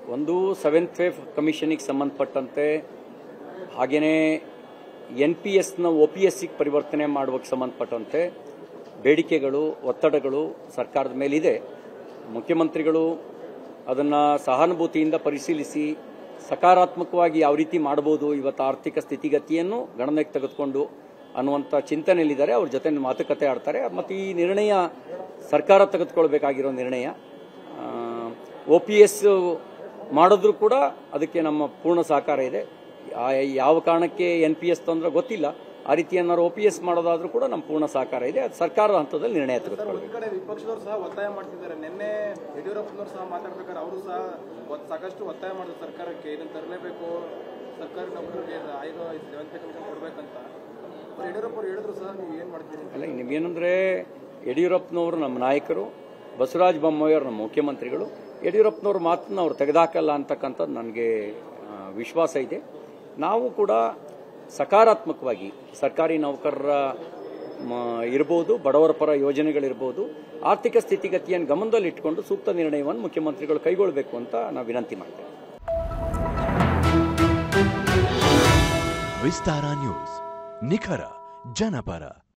ಒಂದು seventh wave ಕಮಿಷನಿಗೆ ಸಂಬಂಧಪಟ್ಟಂತೆ ಹಾಗೆಯೇ ಎನ್ ಪಿ ಎಸ್ನ ಒ ಪಿ ಎಸ್ಸಿಗೆ ಪರಿವರ್ತನೆ ಮಾಡುವಕ್ಕೆ ಸಂಬಂಧಪಟ್ಟಂತೆ ಬೇಡಿಕೆಗಳು ಒತ್ತಡಗಳು ಸರ್ಕಾರದ ಮೇಲಿದೆ ಮುಖ್ಯಮಂತ್ರಿಗಳು ಅದನ್ನು ಸಹಾನುಭೂತಿಯಿಂದ ಪರಿಶೀಲಿಸಿ ಸಕಾರಾತ್ಮಕವಾಗಿ ಯಾವ ರೀತಿ ಮಾಡಬಹುದು ಇವತ್ತು ಆರ್ಥಿಕ ಸ್ಥಿತಿಗತಿಯನ್ನು ಗಣನೆಗೆ ತೆಗೆದುಕೊಂಡು ಅನ್ನುವಂಥ ಚಿಂತನೆಯಲ್ಲಿದ್ದಾರೆ ಅವ್ರ ಜೊತೆ ಮಾತುಕತೆ ಆಡ್ತಾರೆ ಮತ್ತು ಈ ನಿರ್ಣಯ ಸರ್ಕಾರ ತೆಗೆದುಕೊಳ್ಬೇಕಾಗಿರೋ ನಿರ್ಣಯ ಒ ಪಿ ಎಸ್ ಮಾಡಿದ್ರು ಕೂಡ ಅದಕ್ಕೆ ನಮ್ಮ ಪೂರ್ಣ ಸಹಕಾರ ಇದೆ ಆ- ಯಾವ ಕಾರಣಕ್ಕೆ ಎನ್ ಪಿ ಎಸ್ ತಂದ್ರೆ ಗೊತ್ತಿಲ್ಲ ಆ ರೀತಿ ಏನಾದ್ರು ಒ ಪಿ ಎಸ್ ಮಾಡೋದಾದ್ರೂ ಕೂಡ ನಮ್ಮ ಪೂರ್ಣ ಸಹಕಾರ ಇದೆ ಅದು ಸರ್ಕಾರದ ಹಂತದಲ್ಲಿ ನಿರ್ಣಯ ತೆಗೆದುಕೊಳ್ಬೇಕು ಒಂದ್ ಕಡೆ ವಿಪಕ್ಷದವರು ಸಹ ಒತ್ತಾಯ ಮಾಡ್ತಿದ್ದಾರೆ ನಿನ್ನೆ ಯಡಿಯೂರಪ್ಪನವರು ಸಹ ಮಾತಾಡ್ಬೇಕಾದ್ರೆ ಅವರು ಸಹ ಒತ್- ಸಾಕಷ್ಟು ಒತ್ತಾಯ ಮಾಡಿದ್ರು ಸರ್ಕಾರಕ್ಕೆ ಇದನ್ನ ತರಲೇಬೇಕು ಸರ್ಕಾರಿ ನೌಕರರಿಗೆ ಆಯೋಗ ಲೆವೆಂತ್ ಕಮಿಷನ್ ಕೊಡ್ಬೇಕಂತ ಅವ್ರು ಯಡಿಯೂರಪ್ಪ ಅವರು ಹೇಳಿದ್ರು ಸಹ ನೀವು ಏನ್ ಮಾಡ್ತೀರಿ ಅಲ್ಲ ನಿಮ್ಗೇನಂದ್ರೆ ಯಡಿಯೂರಪ್ಪನವರು ನಮ್ಮ ನಾಯಕರು ಬಸವರಾಜ ಬೊಮ್ಮಾಯಿಯವರು ನಮ್ಮ ಮುಖ್ಯಮಂತ್ರಿಗಳು ಯಡಿಯೂರಪ್ಪನವ್ರ ಮಾತನ್ನ ಅವ್ರು ತೆಗೆದಾಕಲ್ಲ ಅಂತಕ್ಕಂಥದ್ದು ನನಗೆ ಆ, ವಿಶ್ವಾಸ ಇದೆ ನಾವು ಕೂಡ ಸಕಾರಾತ್ಮಕವಾಗಿ ಸರ್ಕಾರಿ ನೌಕರರ ಮ, ಇರ್ಬೋದು ಬಡವರ ಪರ ಯೋಜನೆಗಳಿರ್ಬೋದು ಆರ್ಥಿಕ ಸ್ಥಿತಿಗತಿಯನ್ನು ಗಮನದಲ್ಲಿಟ್ಟುಕೊಂಡು ಸೂಕ್ತ ನಿರ್ಣಯವನ್ನು ಮುಖ್ಯಮಂತ್ರಿಗಳು ಕೈಗೊಳ್ಳಬೇಕು ಅಂತ ನಾವು ವಿನಂತಿ ಮಾಡ್ತೇವೆ ವಿಸ್ತಾರ ನ್ಯೂಸ್ ನಿಖರ ಜನಪರ